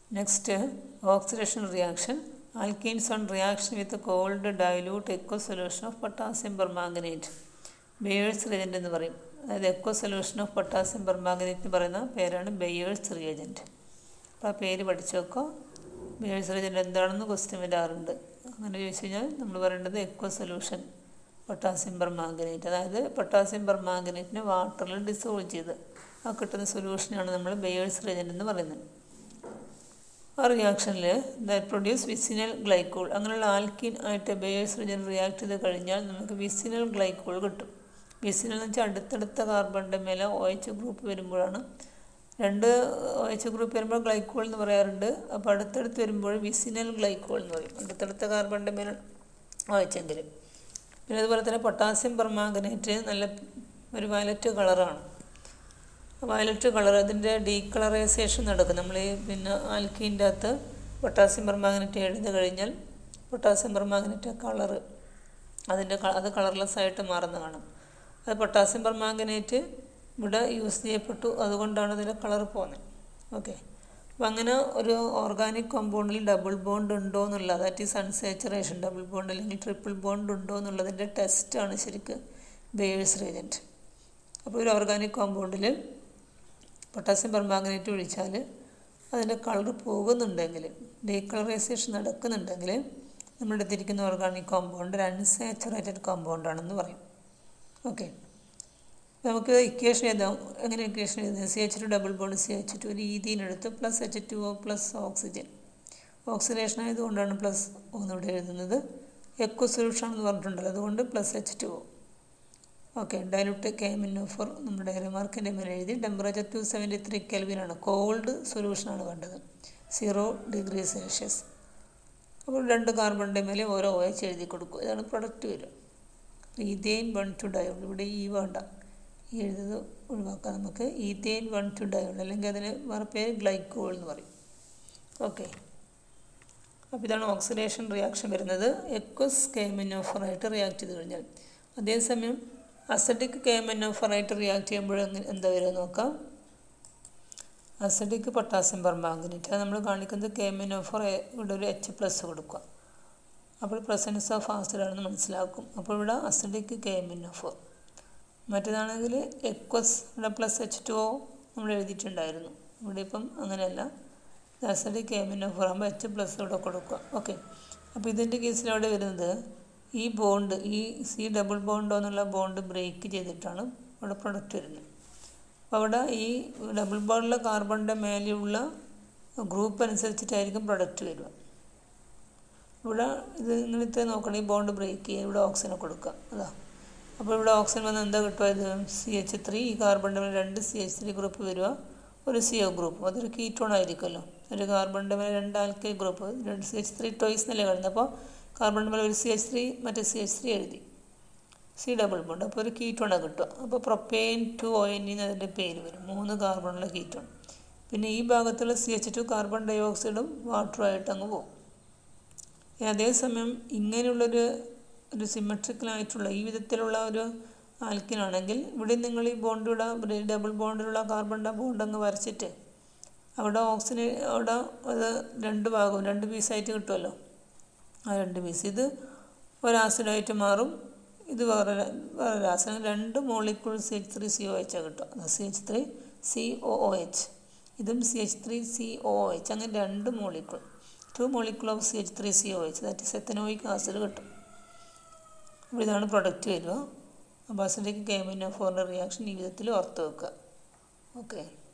next oxidation reaction alkenes on reaction with cold dilute aqueous solution of potassium permanganate Baeyer's reagent എന്ന് പറയും അതായത് aqueous solution of potassium permanganate എന്ന് പറയുന്ന പേരാണ് bears റിയജൻറ്റ് അപ്പോൾ ആ പേര് പഠിച്ചു വെക്കോ ബെയേഴ്സ് റിയജൻറ്റ് എന്താണെന്ന് ക്വസ്റ്റ്യൻ വരാറുണ്ട് അങ്ങനെ ചോദിച്ചു കഴിഞ്ഞാൽ നമ്മൾ പറയേണ്ടത് എക്കോ സൊല്യൂഷൻ പൊട്ടാസ്യം പെർമാംഗനേറ്റ് അതായത് പൊട്ടാസ്യം പെർമാംഗനേറ്റിനെ വാട്ടറിൽ ഡിസോൾവ് ചെയ്ത് ആ കിട്ടുന്ന സൊല്യൂഷനാണ് നമ്മൾ ബെയേഴ്സ് റിയജൻറ്റ് എന്ന് പറയുന്നത് ആ റിയാക്ഷനിൽ ദാറ്റ് പ്രൊഡ്യൂസ് വിസിനൽ ഗ്ലൈക്കോൾ അങ്ങനെയുള്ള ആൽക്കിൻ ആയിട്ട് ബേയേഴ്സ് റിജൻ റിയാക്ട് ചെയ്ത് കഴിഞ്ഞാൽ നമുക്ക് വിസിനൽ ഗ്ലൈക്കോൾ കിട്ടും വിസിനൽ എന്ന് വെച്ചാൽ അടുത്തടുത്ത കാർബണിൻ്റെ മേലെ ഒ എച്ച് ഗ്രൂപ്പ് വരുമ്പോഴാണ് രണ്ട് ഒ എച്ച് ഗ്രൂപ്പ് വരുമ്പോൾ ഗ്ലൈക്കോൾ എന്ന് പറയാറുണ്ട് അപ്പോൾ അടുത്തടുത്ത് വരുമ്പോൾ വിസിനൽ ഗ്ലൈക്കോൾ എന്ന് പറയും അടുത്തടുത്ത കാർബണിൻ്റെ മേലെ ഒ എച്ച് എങ്കിലും പിന്നെ അതുപോലെ തന്നെ പൊട്ടാസ്യം പെർമാംഗനേറ്റ് നല്ല ഒരു വയലറ്റ് കളറാണ് വയലറ്റ് കളർ അതിൻ്റെ ഡീകളറൈസേഷൻ നടക്കും നമ്മൾ ഈ പിന്നെ ആൽക്കീൻ്റെ അകത്ത് പൊട്ടാസ്യം പെർമാഗ്നറ്റ് എഴുതി കഴിഞ്ഞാൽ പൊട്ടാസ്യം പെർമാഗ്നറ്റ് കളറ് അതിൻ്റെ അത് കളർലെസ് ആയിട്ട് മാറുന്ന കാണും അത് പൊട്ടാസ്യം പെർമാഗ്നേറ്റ് ഇവിടെ യൂസ് ചെയ്യപ്പെട്ടു അതുകൊണ്ടാണ് അതിൻ്റെ കളർ പോകുന്നത് ഓക്കെ അപ്പം അങ്ങനെ ഒരു ഓർഗാനിക് കോമ്പൗണ്ടിൽ ഡബിൾ ബോണ്ട് ഉണ്ടോ എന്നുള്ള that is unsaturation double bond അല്ലെങ്കിൽ ട്രിപ്പിൾ ബോണ്ട് ഉണ്ടോ എന്നുള്ളതിൻ്റെ ടെസ്റ്റാണ് ശരിക്ക് ബേഴ്സ് റേജൻറ്റ് അപ്പോൾ ഒരു ഓർഗാനിക് കോമ്പൗണ്ടിൽ പൊട്ടാസ്യം പെർമാഗ്നേറ്റ് ഒഴിച്ചാൽ അതിൻ്റെ കളർ പോകുന്നുണ്ടെങ്കിൽ ഡീകളറൈസേഷൻ നടക്കുന്നുണ്ടെങ്കിൽ നമ്മൾ എടുത്തിരിക്കുന്ന ഓർഗാനിക് കോമ്പൗണ്ട് ഒരു അൺസാച്ചുറേറ്റഡ് കോമ്പൗണ്ടാണെന്ന് പറയും ഓക്കെ നമുക്ക് ഇക്വേഷൻ എഴുതാം എങ്ങനെ ഇക്വേഷൻ എഴുതാം C H two double bond C H two ഒരു ഈതീൻ എടുത്ത് plus H two O plus oxygen oxidation ആയതുകൊണ്ടാണ് പ്ലസ് ഒന്നിവിടെ എഴുതുന്നത് എക്കോ സൊല്യൂഷൻ എന്ന് പറഞ്ഞിട്ടുണ്ടല്ലോ അതുകൊണ്ട് plus H two O okay dilute കെമിനോ ഫോർ നമ്മുടെ റിമാർക്കിൻ്റെ മേലെ എഴുതി ടെമ്പറേച്ചർ ടു സെവൻറ്റി ത്രീ കെൽവിനാണ് കോൾഡ് സൊല്യൂഷനാണ് വേണ്ടത് സീറോ ഡിഗ്രി സെൽഷ്യസ് അപ്പോൾ രണ്ട് കാർബണിൻ്റെ മേലെ ഓരോ ഒ എച്ച് എഴുതി കൊടുക്കും ഇതാണ് പ്രൊഡക്റ്റ് വരും ഈതേൻ വൺ ടു ഡയോൾ ഇവിടെ ഈ വേണ്ട ഈ എഴുതുന്നത് ഒഴിവാക്കാം നമുക്ക് ഈതേൻ വൺ ടു ഡയോൾ അല്ലെങ്കിൽ അതിന് വേറെ പേര് ഗ്ലൈക്കോൾ എന്ന് പറയും ഓക്കെ അപ്പോൾ ഇതാണ് ഓക്സിഡേഷൻ റിയാക്ഷൻ വരുന്നത് എക്വസ് കേമിനോഫറായിട്ട് റിയാക്ട് ചെയ്ത് കഴിഞ്ഞാൽ അതേസമയം അസഡിക് കേമനോഫറായിട്ട് റിയാക്ട് ചെയ്യുമ്പോൾ എന്താ വരിക നോക്കാം അസഡിക് പൊട്ടാസ്യം പെർമാംഗനേറ്റ് അത് നമ്മൾ കാണിക്കുന്നത് കേമനോഫർ ഇവിടെ ഒരു എച്ച് പ്ലസ് കൊടുക്കുക അപ്പോൾ പ്രസൻസ് ഓഫ് ആസിഡ് ആണെന്ന് മനസ്സിലാക്കും അപ്പോൾ ഇവിടെ അസഡിക് കേമനോഫർ മറ്റേതാണെങ്കിൽ എക്വസ് ഇവിടെ പ്ലസ് എച്ച് ടു ഒ നമ്മൾ എഴുതിയിട്ടുണ്ടായിരുന്നു ഇവിടെ ഇപ്പം അങ്ങനെയല്ല അസഡിക് കേമനോഫർ ആകുമ്പോൾ എച്ച് പ്ലസ് ഇവിടെ കൊടുക്കുക ഓക്കെ അപ്പോൾ ഇതിൻ്റെ കേസിൽ അവിടെ വരുന്നത് ഈ ബോണ്ട് ഈ സി ഡബിൾ ബോണ്ടോ എന്നുള്ള ബോണ്ട് ബ്രേക്ക് ചെയ്തിട്ടാണ് ഇവിടെ പ്രൊഡക്റ്റ് വരുന്നത് അപ്പോൾ അവിടെ ഈ ഡബിൾ ബോണ്ടിലെ കാർബണിൻ്റെ മേലെയുള്ള ഗ്രൂപ്പ് അനുസരിച്ചിട്ടായിരിക്കും പ്രൊഡക്റ്റ് വരിക ഇവിടെ ഇത് ഇങ്ങനത്തെ നോക്കണം ഈ ബോണ്ട് ബ്രേക്ക് ചെയ്യുക ഇവിടെ ഓക്സിജനെ കൊടുക്കുക അതാ അപ്പോൾ ഇവിടെ ഓക്സിജൻ വന്ന് എന്താ കിട്ടുക ഇത് സി എച്ച് ത്രീ ഈ കാർബണിൻ്റെ മേലെ രണ്ട് സി എച്ച് ത്രീ ഗ്രൂപ്പ് വരിക ഒരു സി ഒ ഗ്രൂപ്പ് അതൊരു കീറ്റോൺ ആയിരിക്കുമല്ലോ ഒരു കാർബണിൻ്റെ മേലെ രണ്ട് ആൽക്കൈ ഗ്രൂപ്പ് രണ്ട് സി എച്ച് ത്രീ ടോയ്സ് എന്നല്ലേ കാണുന്നത് അപ്പോൾ കാർബൺ മേലെ ഒരു സി എച്ച് ത്രീ മറ്റേ സി എച്ച് ത്രീ എഴുതി സി ഡബിൾ ബോണ്ട് അപ്പോൾ ഒരു കീറ്റോണാണ് കിട്ടുക അപ്പോൾ പ്രൊപ്പെയിൻ ടു ഒ എൻ എന്ന് അതിൻ്റെ പേര് വരും മൂന്ന് കാർബണുള്ള കീറ്റോൺ പിന്നെ ഈ ഭാഗത്തുള്ള സി എച്ച് ടു കാർബൺ ഡൈ ഓക്സൈഡും വാട്ടറുമായിട്ട് അങ്ങ് പോകും അതേസമയം ഇങ്ങനെയുള്ളൊരു ഒരു സിമെട്രിക്കലായിട്ടുള്ള ഈ വിധത്തിലുള്ള ഒരു ആൽക്കിനാണെങ്കിൽ ഇവിടെ നിങ്ങൾ ഈ ബോണ്ടിവിടെ ഡബിൾ ബോണ്ടിലുള്ള കാർബണിൻ്റെ ബോണ്ട് അങ്ങ് വരച്ചിട്ട് അവിടെ ഓക്സിജൻ അവിടെ അത് രണ്ട് ഭാഗവും രണ്ട് പീസായിട്ട് കിട്ടുമല്ലോ ആ രണ്ട് പീസ് ഇത് ഒരു ആസിഡായിട്ട് മാറും ഇത് വേറെ വേറൊരു ആസിഡ് രണ്ട് molecule C H three C O H കിട്ടും അത് C H three C O O H ഇതും C H three C O O H അങ്ങനെ രണ്ട് molecule two molecule of C H three C O H that is ethanoic acid കിട്ടും അപ്പോൾ ഇതാണ് product വരിക അപ്പോൾ അസിഡിക് കേമിനോ ഫോറിൻ്റെ റിയാക്ഷൻ ഈ വിധത്തിൽ ഓർത്ത് വെക്കുക ഓക്കെ